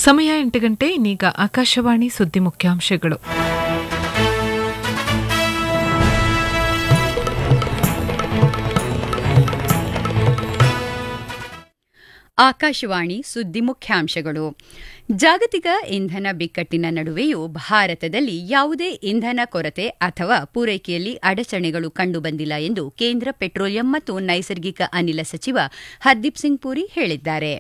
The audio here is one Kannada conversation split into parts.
ಸಮಯ ಎಂಟು ಗಂಟೆ ಇನ್ನೀಗ ಆಕಾಶವಾಣಿ ಸುದ್ದಿ ಮುಖ್ಯಾಂಶಗಳು ಆಕಾಶವಾಣಿ ಸುದ್ದಿ ಮುಖ್ಯಾಂಶಗಳು ಜಾಗತಿಕ ಇಂಧನ ಬಿಕ್ಕಟ್ಟಿನ ನಡುವೆಯೂ ಭಾರತದಲ್ಲಿ ಯಾವುದೇ ಇಂಧನ ಕೊರತೆ ಅಥವಾ ಪೂರೈಕೆಯಲ್ಲಿ ಅಡಚಣೆಗಳು ಕಂಡುಬಂದಿಲ್ಲ ಎಂದು ಕೇಂದ್ರ ಪೆಟ್ರೋಲಿಯಂ ಮತ್ತು ನೈಸರ್ಗಿಕ ಅನಿಲ ಸಚಿವ ಹರ್ದೀಪ್ ಸಿಂಗ್ ಪುರಿ ಹೇಳಿದ್ದಾರೆ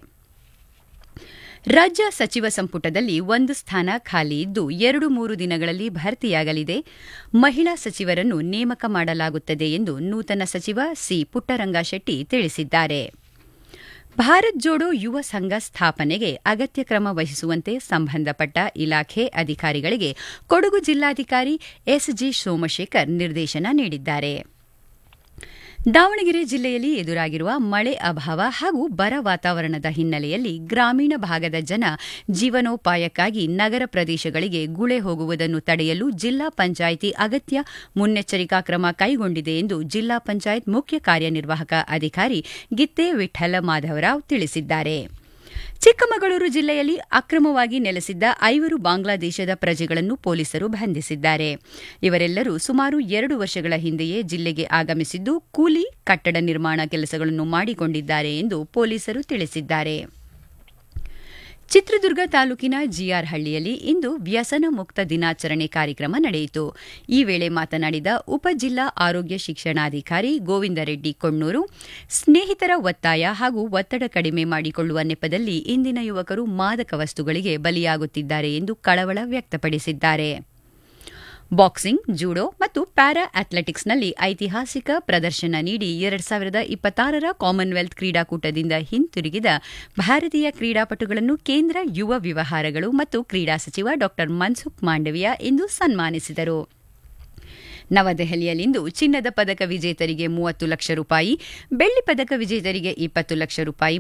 ರಾಜ್ಯ ಸಚಿವ ಸಂಪುಟದಲ್ಲಿ ಒಂದು ಸ್ಥಾನ ಖಾಲಿ ಇದ್ದು ಎರಡು ಮೂರು ದಿನಗಳಲ್ಲಿ ಭರ್ತಿಯಾಗಲಿದೆ ಮಹಿಳಾ ಸಚಿವರನ್ನು ನೇಮಕ ಮಾಡಲಾಗುತ್ತದೆ ಎಂದು ನೂತನ ಸಚಿವ ಸಿ ಪುಟ್ಟರಂಗಶೆಟ್ಟಿ ತಿಳಿಸಿದ್ದಾರೆ ಭಾರತ್ ಜೋಡೋ ಯುವ ಸಂಘ ಸ್ಥಾಪನೆಗೆ ಅಗತ್ಯ ಕ್ರಮ ವಹಿಸುವಂತೆ ಸಂಬಂಧಪಟ್ಟ ಇಲಾಖೆ ಅಧಿಕಾರಿಗಳಿಗೆ ಕೊಡಗು ಜಿಲ್ಲಾಧಿಕಾರಿ ಎಸ್ಜಿ ಸೋಮಶೇಖರ್ ನಿರ್ದೇಶನ ನೀಡಿದ್ದಾರೆ ದಾವಣಗೆರೆ ಜಿಲ್ಲೆಯಲ್ಲಿ ಎದುರಾಗಿರುವ ಮಳೆ ಅಭಾವ ಹಾಗೂ ಬರ ವಾತಾವರಣದ ಹಿನ್ನೆಲೆಯಲ್ಲಿ ಗ್ರಾಮೀಣ ಭಾಗದ ಜನ ಜೀವನೋಪಾಯಕ್ಕಾಗಿ ನಗರ ಪ್ರದೇಶಗಳಿಗೆ ಗುಳೆ ಹೋಗುವುದನ್ನು ತಡೆಯಲು ಜಿಲ್ಲಾ ಪಂಚಾಯಿತಿ ಅಗತ್ಯ ಮುನ್ನೆಚ್ಚರಿಕಾ ಕ್ರಮ ಕೈಗೊಂಡಿದೆ ಎಂದು ಜಿಲ್ಲಾ ಪಂಚಾಯತ್ ಮುಖ್ಯ ಕಾರ್ಯನಿರ್ವಾಹಕ ಅಧಿಕಾರಿ ಗಿತ್ತೆ ವಿಠಲ ಮಾಧವರಾವ್ ತಿಳಿಸಿದ್ದಾರೆ ಚಿಕ್ಕಮಗಳೂರು ಜಿಲ್ಲೆಯಲ್ಲಿ ಅಕ್ರಮವಾಗಿ ನೆಲೆಸಿದ್ದ ಐವರು ಬಾಂಗ್ಲಾದೇಶದ ಪ್ರಜೆಗಳನ್ನು ಪೊಲೀಸರು ಬಂಧಿಸಿದ್ದಾರೆ ಇವರೆಲ್ಲರೂ ಸುಮಾರು ಎರಡು ವರ್ಷಗಳ ಹಿಂದೆಯೇ ಜಿಲ್ಲೆಗೆ ಆಗಮಿಸಿದ್ದು ಕೂಲಿ ಕಟ್ಟಡ ನಿರ್ಮಾಣ ಕೆಲಸಗಳನ್ನು ಮಾಡಿಕೊಂಡಿದ್ದಾರೆ ಎಂದು ಪೊಲೀಸರು ತಿಳಿಸಿದ್ದಾರೆ ಚಿತ್ರದುರ್ಗ ತಾಲೂಕಿನ ಜಿಆರ್ ಹಳ್ಳಿಯಲ್ಲಿ ಇಂದು ವ್ಯಸನ ಮುಕ್ತ ದಿನಾಚರಣೆ ಕಾರ್ಯಕ್ರಮ ನಡೆಯಿತು ಈ ವೇಳೆ ಮಾತನಾಡಿದ ಉಪ ಜಿಲ್ಲಾ ಆರೋಗ್ಯ ಶಿಕ್ಷಣಾಧಿಕಾರಿ ಗೋವಿಂದರೆಡ್ಡಿ ಕೊಣ್ಣೂರು ಸ್ನೇಹಿತರ ಒತ್ತಾಯ ಹಾಗೂ ಒತ್ತಡ ಕಡಿಮೆ ಮಾಡಿಕೊಳ್ಳುವ ನೆಪದಲ್ಲಿ ಇಂದಿನ ಯುವಕರು ಮಾದಕ ವಸ್ತುಗಳಿಗೆ ಬಲಿಯಾಗುತ್ತಿದ್ದಾರೆ ಎಂದು ಕಳವಳ ವ್ಯಕ್ತಪಡಿಸಿದ್ದಾರೆ ಬಾಕ್ಸಿಂಗ್ ಜೂಡೋ ಮತ್ತು ಪ್ಯಾರಾ ಅಥ್ಲೆಟಿಕ್ಸ್ನಲ್ಲಿ ಐತಿಹಾಸಿಕ ಪ್ರದರ್ಶನ ನೀಡಿ ಎರಡು ಸಾವಿರದ ಇಪ್ಪತ್ತಾರರ ಕಾಮನ್ವೆಲ್ತ್ ಕ್ರೀಡಾಕೂಟದಿಂದ ಹಿಂತಿರುಗಿದ ಭಾರತೀಯ ಕ್ರೀಡಾಪಟುಗಳನ್ನು ಕೇಂದ್ರ ಯುವ ವ್ಯವಹಾರಗಳು ಮತ್ತು ಕ್ರೀಡಾ ಸಚಿವ ಡಾ ಮನ್ಸುಖ್ ಮಾಂಡವಿಯಾ ಇಂದು ಸನ್ಮಾನಿಸಿದರು ನವದೆಹಲಿಯಲ್ಲಿಂದು ಚಿನ್ನದ ಪದಕ ವಿಜೇತರಿಗೆ ಮೂವತ್ತು ಲಕ್ಷ ರೂಪಾಯಿ ಬೆಳ್ಳಿ ಪದಕ ವಿಜೇತರಿಗೆ ಇಪ್ಪತ್ತು ಲಕ್ಷ ರೂಪಾಯಿ